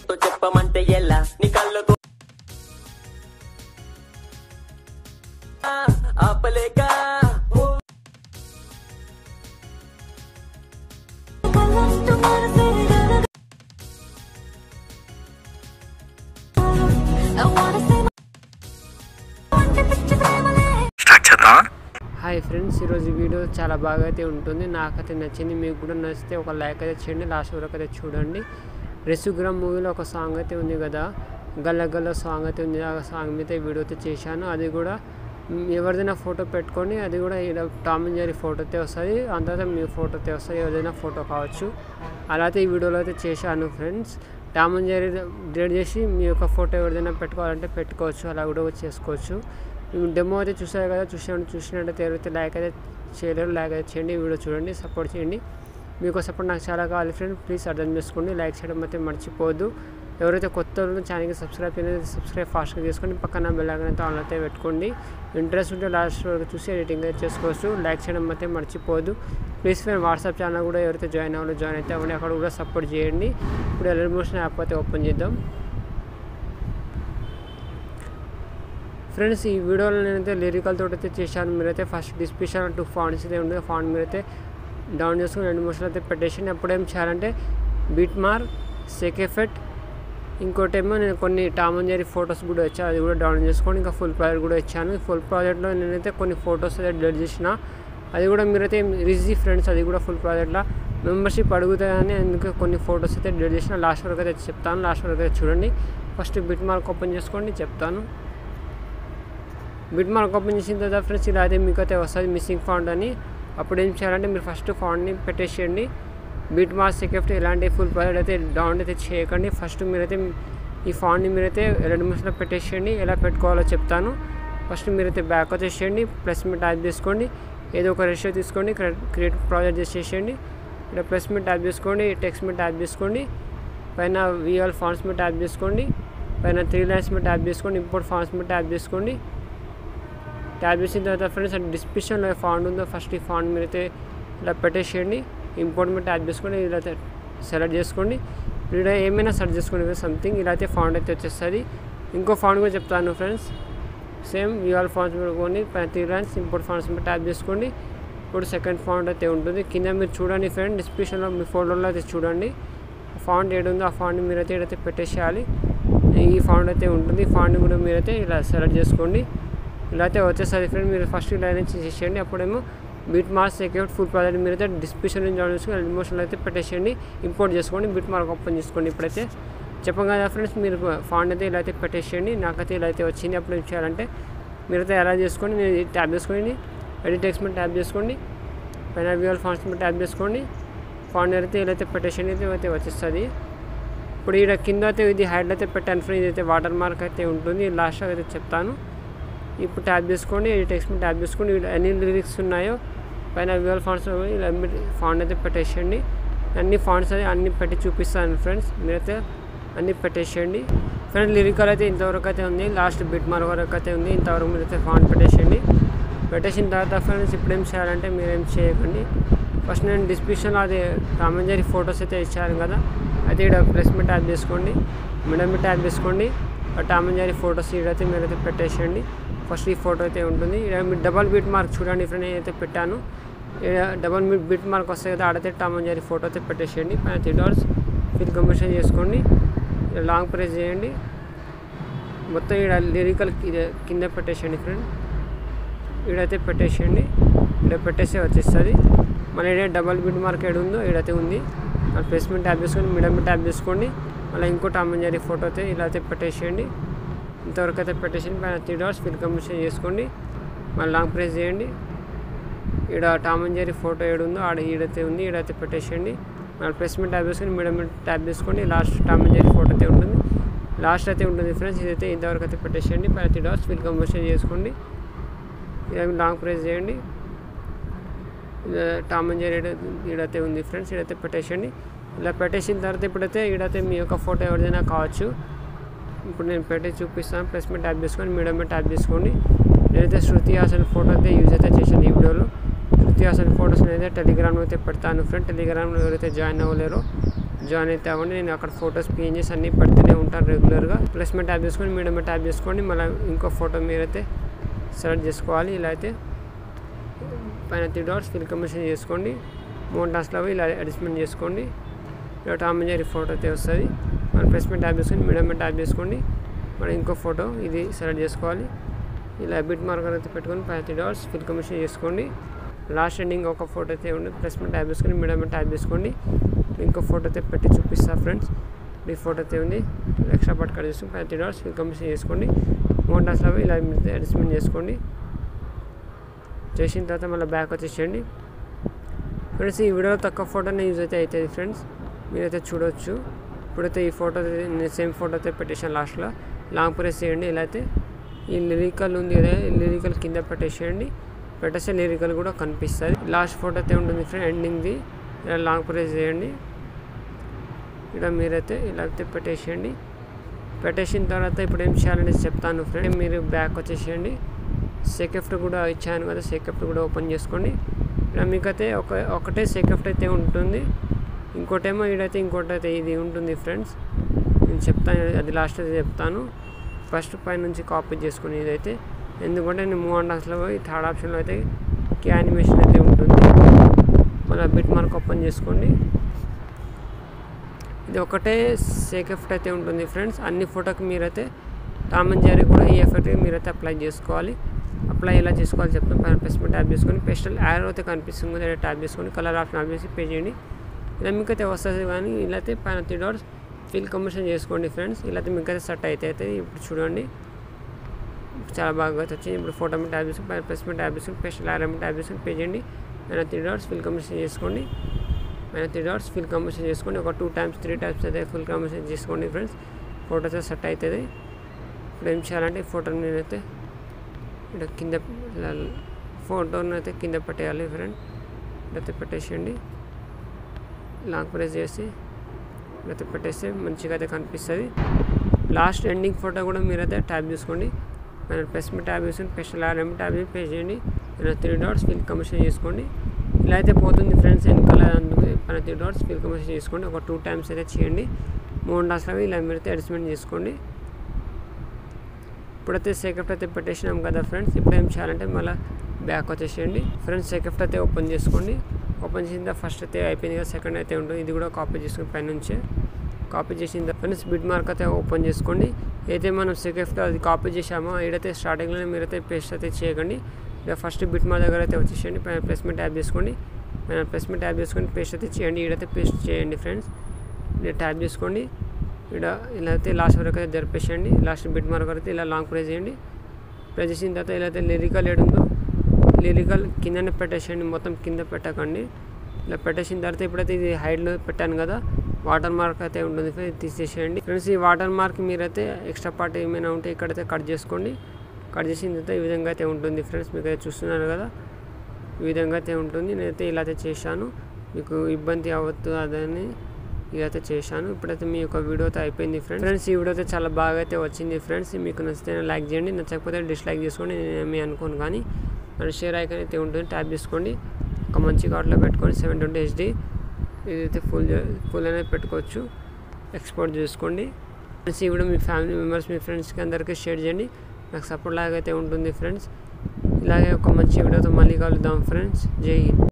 చెప్పమంటే ఎలా నీ కళ్ళకు ఆ, ఆపలేక ఓ I wanna say my అంటే పిచ్చి ప్రేమలే హాయ్ ఫ్రెండ్స్ ఈరోజు ఈ వీడియో చాలా బాగా అయితే ఉంటుంది నాకైతే నచ్చింది మీకు కూడా నచ్చితే ఒక లైక్ అయితే చేయండి లాస్ట్ వరకు అయితే చూడండి రెసుగ్రామ్ మూవీలో ఒక సాంగ్ అయితే ఉంది కదా గల్ల గల్ల సాంగ్ అయితే ఉంది ఆ సాంగ్ మీద ఈ వీడియో అయితే చేశాను అది కూడా మ్, ఎవరిదైనా ఫోటో పెట్టుకొని అది కూడా ఇలా టామ్ అండ్ జెర్రీ ఫోటో అయితే వస్తుంది అంత తర్వాత మీ ఫోటో అయితే వస్తుంది ఎవరిదైనా ఫోటో కావచ్చు అలా అయితే ఈ వీడియోలో అయితే చేశాను friends Tom and Jerry delete చేసి మీ యొక్క ఫోటో ఎవరిదైనా పెట్టుకోవాలంటే పెట్టుకోవచ్చు అలా కూడా చేసుకోవచ్చు డెమో అయితే చూసారు కదా చూసిన చూసినట్టయితే ఎవరైతే లైక్ అయితే చేయలేరు లైక్ అయితే చేయండి ఈ వీడియో చూడండి సపోర్ట్ చేయండి మీకు సపోర్ట్ నాకు చాలా కావాలి ఫ్రెండ్ ప్లీజ్ అర్థం చేసుకోండి లైక్ చేయడం అయితే మర్చిపోవద్దు ఎవరైతే కొత్త వాళ్ళు ఛానల్కి సబ్స్క్రైబ్ చేయలేదు సబ్స్క్రైబ్ ఫాస్ట్గా చేసుకోండి పక్కన బెల్ ఐకాన్ అయితే ఆన్ అయితే పెట్టుకోండి ఇంట్రెస్ట్ ఉంటే లాస్ట్ వరకు చూసి ఎడిటింగ్ అయితే చేసుకోవచ్చు లైక్ చేయడం అయితే మర్చిపోవద్దు ప్లీజ్ ఫ్రెండ్ వాట్సాప్ ఛానల్ కూడా ఎవరైతే జాయిన్ అవ్వాలో జాయిన్ అయితే అవ్వండి అక్కడ కూడా సపోర్ట్ చేయండి ఇప్పుడు ఎలర్ మోషన్ యాప్ అయితే ఓపెన్ చేద్దాం ఫ్రెండ్స్ ఈ వీడియోలో నేనైతే లిరికల్ తోటి అయితే చేశాను మీరైతే ఫస్ట్ డిస్క్రిప్షన్ టూ ఫాంట్స్ అయితే ఉంటుంది ఫాంట్ మీరైతే డౌన్ చేసుకుని రెండు నిమిషాలు అయితే పెట్టేసి అప్పుడు ఏం చేయాలంటే బీట్ మార్ సెకెఫెట్ ఇంకోటేమో నేను కొన్ని టామ్ అండ్ జెర్రీ ఫొటోస్ కూడా వచ్చాను అది కూడా డౌన్ చేసుకొని ఇంకా ఫుల్ ప్రాజెక్ట్ కూడా ఇచ్చాను ఫుల్ ప్రాజెక్ట్లో నేనైతే కొన్ని ఫొటోస్ అయితే డెలిట్ చేసిన అది కూడా మీరైతే రిజీ ఫ్రెండ్స్ అది కూడా ఫుల్ ప్రాజెక్ట్లో మెంబర్షిప్ అడుగుతాయని అందుకే కొన్ని ఫొటోస్ అయితే డెలిట్ చేసిన లాస్ట్ వరకు అయితే చెప్తాను లాస్ట్ వరకు అయితే చూడండి ఫస్ట్ బిట్ మార్క్ ఓపెన్ చేసుకోండి చెప్తాను బిట్ మార్క్ ఓపెన్ చేసిన తర్వాత ఫ్రెండ్స్ ఇలా అయితే మీకు అయితే వస్తుంది మిస్సింగ్ ఫాంట్ అని అప్పుడు ఏం చేయాలంటే మీరు ఫస్ట్ ఫాంట్ని పెట్టేసేయండి బిట్ మార్క్ సెకెఫ్ట్ ఇలాంటి ఫుల్ ప్రాజెక్ట్ అయితే డౌన్ అయితే చేయకండి ఫస్ట్ మీరైతే ఈ ఫాంట్ని మీరైతే రెండు నిమిషాలు పెట్టేసేయండి ఎలా పెట్టుకోవాలో చెప్తాను ఫస్ట్ మీరైతే బ్యాక్ వచ్చేసేయండి ప్లస్ మీ ట్యాప్ చేసుకోండి ఏదో ఒక రేషియో తీసుకోండి క్రియేట్ ప్రాజెక్ట్ చేసేసేయండి ఇక్కడ ప్లస్ మీ ట్యాప్ చేసుకోండి టెక్స్ట్ మీ ట్యాప్ చేసుకోండి పైన విఎల్ ఫాంట్స్ మీద ట్యాప్ చేసుకోండి పైన త్రీ లైన్స్ మీద ట్యాప్ చేసుకోండి ఇంపోర్ట్ ఫాంట్స్ మీద ట్యాప్ చేసుకోండి ట్యాప్ చేసిన తర్వాత ఫ్రెండ్స్ అంటే డిస్క్రిప్షన్లో ఫాంట్ ఉందో ఫస్ట్ ఈ ఫాంట్ మీరైతే ఇలా పెట్టేసేయండి ఇంపోర్ట్ మీద ట్యాప్ చేసుకోండి ఇలా అయితే సెలెక్ట్ చేసుకోండి ఇక్కడ ఏమైనా సెర్చ్ చేసుకోండి సంథింగ్ ఇలా అయితే ఫాంట్ అయితే వచ్చేస్తుంది ఇంకో ఫాంట్ కూడా చెప్తాను ఫ్రెండ్స్ సేమ్ విఆల్ ఫాంట్స్ పెట్టుకోండి పైన త్రీ లైన్స్ ఇంపోర్ట్ ఫాంట్స్ మీద ట్యాప్ చేసుకోండి ఇప్పుడు సెకండ్ ఫాంట్ అయితే ఉంటుంది కింద మీరు చూడండి ఫ్రెండ్ డిస్క్రిప్షన్లో మీ ఫోల్డర్లో అయితే చూడండి ఫాంట్ ఏడు ఉందో ఆ ఫాంట్ మీరైతే ఇక్కడైతే పెట్టేసేయాలి ఈ ఫాంట్ అయితే ఉంటుంది ఫాంట్ కూడా మీరైతే ఇలా సెలెక్ట్ చేసుకోండి ఇలా అయితే వచ్చేస్తుంది ఫ్రెండ్ మీరు ఫస్ట్ ఇలా నుంచి చేసేయండి అప్పుడేమో bit mark secure full project మీరైతే డిస్క్రిప్షన్ నుంచి జాయిన్ చేసుకుని ఎమోషన్లో అయితే పెట్టేసేయండి ఇంపోర్ట్ చేసుకోండి బిట్ మార్క్ ఓపెన్ చేసుకోండి ఇప్పుడైతే చెప్పం కదా ఫ్రెండ్స్ మీరు ఫాంట్ అయితే ఇలా అయితే పెట్టేసేయండి నాకైతే ఇలా అయితే వచ్చింది అప్పుడు ఏం చేయాలంటే మీరైతే ఎలా చేసుకోండి నేను ట్యాప్ చేసుకోండి ఎడిట్ టెక్స్ట్ మీద ట్యాప్ చేసుకోండి పైన విఎల్ ఫాంట్స్ మీద ట్యాప్ చేసుకోండి ఫాంట్ అయితే ఇలా అయితే పెట్టేసేయండి అయితే అయితే వచ్చేస్తుంది ఇప్పుడు ఇక్కడ కింద అయితే ఇది హైడ్ అయితే పెట్టాను ఫ్రెండ్ ఇదైతే వాటర్ మార్క్ అయితే ఉంటుంది లాస్ట్ అయితే చెప్తాను ఇప్పుడు ట్యాప్ చేసుకోండి ఈ టెక్స్ట్ మీద ట్యాప్ చేసుకోండి వీళ్ళు ఎన్ని లిరిక్స్ ఉన్నాయో పైన వివల్ ఫాంట్స్ ఇలా ఫాంట్ అయితే పెట్టేసేయండి అన్ని ఫాంట్స్ అయితే అన్ని పెట్టి చూపిస్తాను ఫ్రెండ్స్ మీరైతే అన్ని పెట్టేసేయండి ఫ్రెండ్ లిరికల్ అయితే ఇంతవరకు అయితే ఉంది లాస్ట్ బిట్ మార్ వరకు అయితే ఉంది ఇంతవరకు మీరైతే ఫాంట్ పెట్టేసేయండి పెట్టేసిన తర్వాత ఫ్రెండ్స్ ఇప్పుడు ఏం చేయాలంటే మీరేం చేయకండి ఫస్ట్ నేను డిస్క్రిప్షన్లో అది రామంజరి ఫొటోస్ అయితే ఇచ్చాను కదా అయితే ఇక్కడ ప్రెస్ మీద ట్యాప్ చేసుకోండి మిడిల్ మీద ట్యాప్ చేసుకోండి టామంజారి ఫొటోస్ ఇక్కడైతే మీరైతే పెట్టేసేయండి ఫస్ట్ ఈ ఫోటో అయితే ఉంటుంది ఇక్కడ మీరు డబల్ బిట్ మార్క్ చూడండి ఫ్రెండ్ నేనైతే పెట్టాను ఇక్కడ డబల్ బిట్ బిట్ మార్క్ వస్తాయి కదా ఆడైతే టామంజారి ఫోటో అయితే పెట్టేసేయండి పైన త్రీ డాలర్స్ ఫిల్ కమిషన్ చేసుకోండి ఇక్కడ లాంగ్ ప్రెస్ చేయండి మొత్తం ఇక్కడ లిరికల్ కింద పెట్టేసేయండి ఫ్రెండ్ ఇక్కడైతే పెట్టేసేయండి ఇక్కడ పెట్టేస్తే వచ్చేస్తుంది మళ్ళీ ఇక్కడ డబల్ బిట్ మార్క్ ఏడు ఉందో ఇక్కడైతే ఉంది ఆ ప్లేస్మెంట్ ట్యాప్ చేసుకోండి మిడిల్ మీద ట్యాప్ చేసుకోండి మళ్ళీ ఇంకో టామంజారి ఫోటో అయితే ఇలా అయితే పెట్టేసేయండి ఇంతవరకు అయితే పెట్టేసి పైన త్రీ డాట్స్ ఫిల్ కంప్లీషన్ చేసుకోండి మళ్ళీ లాంగ్ ప్రెస్ చేయండి ఇక్కడ టామ్ అండ్ జెర్రీ ఫోటో ఏడు ఉందో ఆడ ఈడైతే ఉంది ఈడైతే పెట్టేసేయండి మళ్ళీ ప్రెస్ మీద ట్యాప్ చేసుకొని మీడియం మీద ట్యాప్ చేసుకోండి last Tom and Jerry photo అయితే ఉంటుంది లాస్ట్ అయితే ఉంటుంది ఫ్రెండ్స్ ఇదైతే ఇంతవరకు అయితే పెట్టేసేయండి పైన త్రీ డాట్స్ ఫిల్ కంప్లీషన్ చేసుకోండి ఇలా లాంగ్ ప్రెస్ చేయండి ఇలా టామ్ అండ్ జెర్రీ ఈడైతే ఉంది ఫ్రెండ్స్ ఈడైతే పెట్టేసేయండి ఇలా పెట్టేసిన తర్వాత ఇప్పుడైతే ఈడైతే మీ యొక్క ఫోటో ఎవరిదైనా కావచ్చు ఇప్పుడు నేను పెట్టి చూపిస్తాను ప్లస్ మీద ట్యాప్ చేసుకొని మీడియం మీద ట్యాప్ చేసుకోండి నేనైతే శృతి హాసన్ ఫోటో అయితే యూజ్ అయితే చేశాను ఈ వీడియోలో శృతి పూర్తి అసలు ఫొటోస్ అయితే టెలిగ్రామ్లో అయితే పెడతాను ఫ్రెండ్ టెలిగ్రామ్లో ఎవరైతే జాయిన్ అవ్వలేరో జాయిన్ అయితే అవ్వండి నేను అక్కడ ఫొటోస్ పిఎన్జీస్ అన్నీ పెడుతూనే ఉంటాను రెగ్యులర్గా ప్లస్ మీద ట్యాప్ చేసుకోండి మీడియం మీద ట్యాప్ చేసుకోండి మళ్ళీ ఇంకో ఫోటో మీరైతే సెలెక్ట్ చేసుకోవాలి ఇలా అయితే పైన త్రీ డాట్స్ ఫిల్ కమిషన్ చేసుకోండి మోంటాస్లో ఇలా అడ్జస్ట్మెంట్ చేసుకోండి ఇలా టామ్ అండ్ జెర్రీ ఫోటో అయితే వస్తుంది మన ప్లస్ మీద ట్యాప్ చేసుకొని మీడియం మీద ట్యాప్ చేసుకోండి మనం ఇంకో ఫోటో ఇది సెలెక్ట్ చేసుకోవాలి ఇలా బిట్ మార్కర్ అయితే పెట్టుకొని పైన త్రీ డాట్స్ ఫిల్ కమిషన్ చేసుకోండి లాస్ట్ ఎండింగ్ ఒక ఫోటో అయితే ఉంది ప్లస్ మీద ట్యాప్ చేసుకొని మీడియం మీద ట్యాప్ చేసుకోండి ఇంకో ఫోటో అయితే పెట్టి చూపిస్తా ఫ్రెండ్స్ ఈ ఫోటో అయితే ఉంది ఎక్స్ట్రా పార్ట్ కట్ చేసుకుని పైన త్రీ డాట్స్ ఫిల్ కమిషన్ చేసుకోండి మోంటాస్లో ఇలా అడ్జస్ట్మెంట్ చేసుకోండి చేసిన తర్వాత మళ్ళీ బ్యాక్ వచ్చేసేయండి ఫ్రెండ్స్ ఈ వీడియోలో తక్కువ ఫోటోనే యూజ్ అయితే అవుతుంది ఫ్రెండ్స్ మీరైతే చూడొచ్చు ఇప్పుడైతే ఈ ఫోటో నేను సేమ్ ఫోటో అయితే పెట్టేసాను లాస్ట్లో లాంగ్ ప్రెస్ చేయండి ఇలా అయితే ఈ లిరికల్ ఉంది కదా ఈ లిరికల్ కింద పెట్టేసేయండి పెట్టేస్తే లిరికల్ కూడా కనిపిస్తుంది లాస్ట్ ఫోటో అయితే ఉంటుంది ఫ్రెండ్ ఎండింగ్ది ఇలా లాంగ్ ప్రెస్ చేయండి ఇక్కడ మీరైతే ఇలా అయితే పెట్టేసేయండి పెట్టేసిన తర్వాత ఇప్పుడు ఏం చేయాలని చెప్తాను ఫ్రెండ్ మీరు బ్యాక్ వచ్చేసేయండి సెకెఫ్ట్ కూడా ఇచ్చాను కదా సెకెఫ్ట్ కూడా ఓపెన్ చేసుకోండి ఇక్కడ మీకైతే ఒక ఒకటే సెకెఫ్ట్ అయితే ఉంటుంది ఇంకోటేమో ఈడైతే ఇంకోటి అయితే ఇది ఉంటుంది ఫ్రెండ్స్ నేను చెప్తాను అది లాస్ట్ అయితే చెప్తాను ఫస్ట్ పై నుంచి కాపీ చేసుకుని ఇదైతే ఎందుకంటే నేను మూవ్ అండ్ అసలు పోయి థర్డ్ ఆప్షన్లో అయితే కీ యానిమేషన్ అయితే ఉంటుంది మళ్ళీ బిట్ మార్క్ ఓపెన్ చేసుకోండి ఇది ఒకటే సేకెఫ్ట్ అయితే ఉంటుంది ఫ్రెండ్స్ అన్ని ఫోటోకి మీరైతే టామ్ అండ్ జెర్రీ కూడా ఈ ఎఫెక్ట్ మీరైతే అప్లై చేసుకోవాలి అప్లై ఎలా చేసుకోవాలి చెప్తాను పైన ప్లస్ మీద ట్యాప్ చేసుకొని పెస్టల్ యారో అయితే కనిపిస్తుంది కదా ట్యాప్ చేసుకొని కలర్ ఆప్షన్ ఆఫ్ చేసి పే చేయండి ఇలా మీకు అయితే వస్తుంది కానీ ఇలా అయితే పైన త్రీ డాట్స్ ఫిల్ కమిషన్ చేసుకోండి ఫ్రెండ్స్ ఇలా అయితే మీకు అయితే సెట్ అయితే అయితే ఇప్పుడు చూడండి చాలా బాగా వచ్చింది ఇప్పుడు ఫోటో మీద ట్యాప్ చేసుకుని పైన ప్లస్ మీద ట్యాప్ చేసుకుని పెస్టల్ యారో మీద ట్యాప్ చేసుకుని పే చేయండి పైన త్రీ డాట్స్ ఫిల్ కమిషన్ చేసుకోండి పైన త్రీ డాట్స్ ఫిల్ కమిషన్ చేసుకోండి ఒక టూ టైమ్స్ త్రీ టైమ్స్ అయితే ఫుల్ కమిషన్ చేసుకోండి ఫ్రెండ్స్ ఫోటో అయితే సెట్ అవుతుంది ఇప్పుడు ఏం చేయాలంటే ఈ ఫోటోని నేనైతే ఇక్కడ కింద ఇలా ఫోటోని అయితే కింద పెట్టేయాలి ఫ్రెండ్ ఇట్లయితే పెట్టేసేయండి లాంగ్ ప్రెస్ చేసి ఇట్లయితే పెట్టేస్తే మంచిగా అయితే కనిపిస్తుంది లాస్ట్ ఎండింగ్ ఫోటో కూడా మీరైతే ట్యాప్ చేసుకోండి పైన ప్లస్ మీద ట్యాప్ చేసుకొని స్పెషల్ ఆర్ఎం ట్యాప్ చేసి పే చేయండి ఇలా త్రీ డాట్స్ ఫిల్ కమిషన్ చేసుకోండి ఇలా అయితే పోతుంది ఫ్రెండ్స్ వెనకాల అందుకు పైన త్రీ డాట్స్ ఫిల్ కమిషన్ చేసుకోండి ఒక టూ టైమ్స్ అయితే చేయండి మూడు డాట్స్లో ఇలా మీరైతే అడ్జస్ట్మెంట్ చేసుకోండి ఇప్పుడైతే సెకెఫ్ట్ అయితే పెట్టేసినాం కదా ఫ్రెండ్స్ ఇప్పుడు ఏం చేయాలంటే మళ్ళీ బ్యాక్ వచ్చేసేయండి ఫ్రెండ్స్ సెకెఫ్ట్ అయితే ఓపెన్ చేసుకోండి ఓపెన్ చేసిన తర్వాత ఫస్ట్ అయితే అయిపోయింది కదా సెకండ్ అయితే ఉంటుంది ఇది కూడా కాపీ చేసుకుని పైన నుంచే కాపీ చేసిన తర్వాత ఫ్రెండ్స్ బిడ్ మార్క్ అయితే ఓపెన్ చేసుకోండి అయితే మనం సెకెఫ్ట్ అది కాపీ చేసామో ఏదైతే స్టార్టింగ్లోనే మీరైతే పేస్ట్ అయితే చేయకండి ఇక ఫస్ట్ బిట్ మా దగ్గర అయితే వచ్చేసేయండి పైన ప్లేస్మెంట్ ట్యాప్ చేసుకోండి పైన ప్లేస్మెంట్ ట్యాప్ చేసుకొని పేస్ట్ అయితే చేయండి ఈడైతే పేస్ట్ చేయండి ఫ్రెండ్స్ ఇలా ట్యాప్ చేసుకోండి ఇక్కడ ఇలా అయితే లాస్ట్ వరకు అయితే జరిపేసేయండి లాస్ట్ బిట్ మార్క్ అయితే ఇలా లాంగ్ ప్రెస్ చేయండి ప్రెస్ చేసిన తర్వాత ఇలా అయితే లిరికల్ ఏడుందో లిరికల్ కిందనే పెట్టేసేయండి మొత్తం కింద పెట్టకండి ఇలా పెట్టేసిన తర్వాత ఇప్పుడైతే ఇది హైడ్లో పెట్టాను కదా వాటర్ మార్క్ అయితే ఉంటుంది ఫ్రెండ్స్, ఇది తీసేసేయండి ఫ్రెండ్స్ ఈ వాటర్ మార్క్ మీరైతే ఎక్స్ట్రా పార్ట్ ఏమైనా ఉంటే ఇక్కడైతే కట్ చేసుకోండి కట్ చేసిన తర్వాత ఈ విధంగా అయితే ఉంటుంది ఫ్రెండ్స్ మీకు అయితే చూస్తున్నారు కదా ఈ విధంగా అయితే ఉంటుంది నేనైతే ఇలా అయితే చేశాను మీకు ఇబ్బంది అవ్వద్దు అదని ఇదైతే చేశాను ఇప్పుడైతే మీ యొక్క వీడియో అయితే అయిపోయింది ఫ్రెండ్స్ ఫ్రెండ్స్ ఈ వీడియో అయితే చాలా బాగా అయితే వచ్చింది ఫ్రెండ్స్ మీకు నచ్చితే లైక్ చేయండి నచ్చకపోతే డిస్లైక్ చేసుకోండి నేనేమి అనుకోను కానీ మన షేర్ ఐకాన్ అయితే ఉంటుంది ట్యాప్ చేసుకోండి ఒక మంచి కార్ట్లో పెట్టుకొని సెవెన్ ట్వంటీ హెచ్డి ఇదైతే ఫుల్ ఫుల్ అనేది పెట్టుకోవచ్చు ఎక్స్పోర్ట్ చేసుకోండి ఫ్రెండ్స్ ఈ వీడియో మీ ఫ్యామిలీ మెంబర్స్ మీ ఫ్రెండ్స్కి అందరికీ షేర్ చేయండి నాకు సపోర్ట్ లాగా అయితే ఉంటుంది ఫ్రెండ్స్ ఇలాగే ఒక మంచి వీడియోతో మళ్ళీ కలుద్దాం ఫ్రెండ్స్ జై హింద్